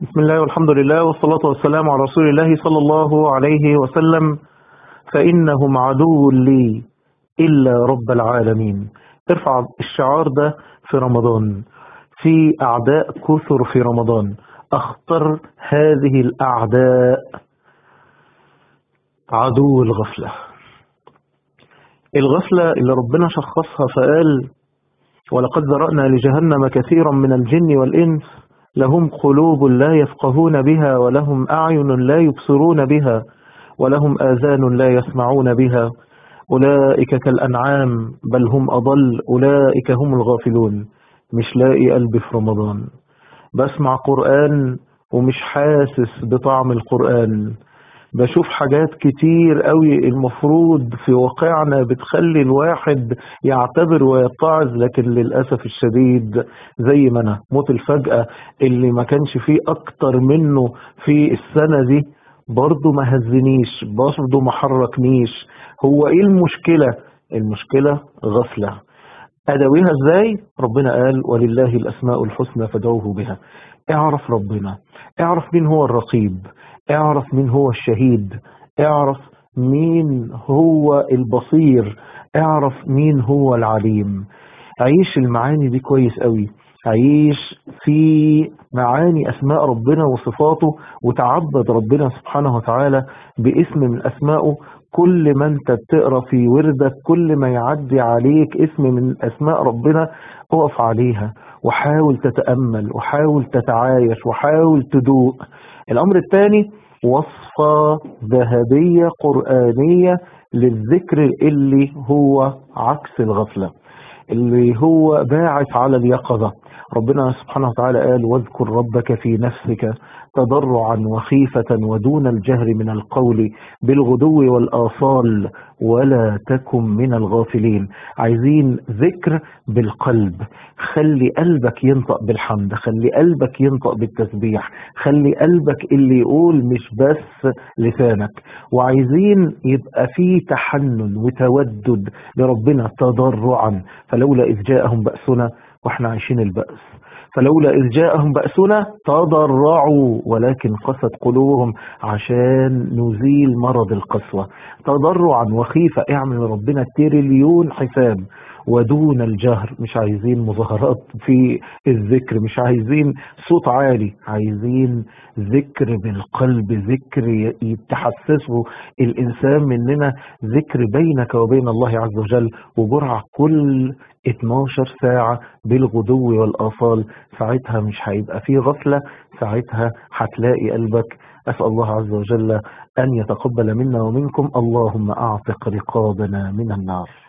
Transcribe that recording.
بسم الله والحمد لله والصلاة والسلام على رسول الله صلى الله عليه وسلم فإنهم عدو لي إلا رب العالمين ارفع الشعار ده في رمضان في أعداء كثر في رمضان أخطر هذه الأعداء عدو الغفلة الغفلة اللي ربنا شخصها فقال ولقد ذرأنا لجهنم كثيرا من الجن والإنس لهم قلوب لا يفقهون بها ولهم أعين لا يبصرون بها ولهم آذان لا يسمعون بها أولئك كالأنعام بل هم أضل أولئك هم الغافلون مش لاقي قلبي في رمضان بسمع قرآن ومش حاسس بطعم القرآن بشوف حاجات كتير قوي المفروض في واقعنا بتخلي الواحد يعتبر ويتعظ لكن للأسف الشديد زي ما أنا موت الفجأة اللي ما كانش فيه أكتر منه في السنة دي برضه ما هزنيش برضه ما حركنيش هو ايه المشكلة المشكلة غفلة أدويها ازاي ربنا قال ولله الأسماء الحسنى فادعوه بها اعرف ربنا اعرف مين هو الرقيب اعرف مين هو الشهيد اعرف مين هو البصير اعرف مين هو العليم عيش المعاني دي كويس قوي عيش في معاني أسماء ربنا وصفاته وتعبد ربنا سبحانه وتعالى باسم من أسمائه كل ما انت بتقرا في وردك كل ما يعدي عليك اسم من أسماء ربنا اقف عليها وحاول تتأمل وحاول تتعايش وحاول تدوق الأمر الثاني وصفة ذهبية قرآنية للذكر اللي هو عكس الغفلة اللي هو باعث على اليقظة ربنا سبحانه وتعالى قال واذكر ربك في نفسك تضرعا وخيفة ودون الجهر من القول بالغدو والآصال ولا تكن من الغافلين عايزين ذكر بالقلب خلي قلبك ينطق بالحمد خلي قلبك ينطق بالتسبيح خلي قلبك اللي يقول مش بس لسانك وعايزين يبقى فيه تحنن وتودد لربنا تضرعا فلولا إذ جاءهم بأسنا واحنا عايشين البأس فلولا إذ جاءهم بأسنا تضرعوا ولكن قست قلوبهم عشان نزيل مرض القسوة تضرعا وخيفة اعمل ربنا تريليون حساب ودون الجهر مش عايزين مظاهرات في الذكر مش عايزين صوت عالي عايزين ذكر بالقلب ذكر تحسسه الإنسان مننا ذكر بينك وبين الله عز وجل وجرعة كل 12 ساعة بالغدو والآصال ساعتها مش هيبقى فيه غفلة ساعتها هتلاقي قلبك أسأل الله عز وجل أن يتقبل منا ومنكم اللهم أعتق رقابنا من النار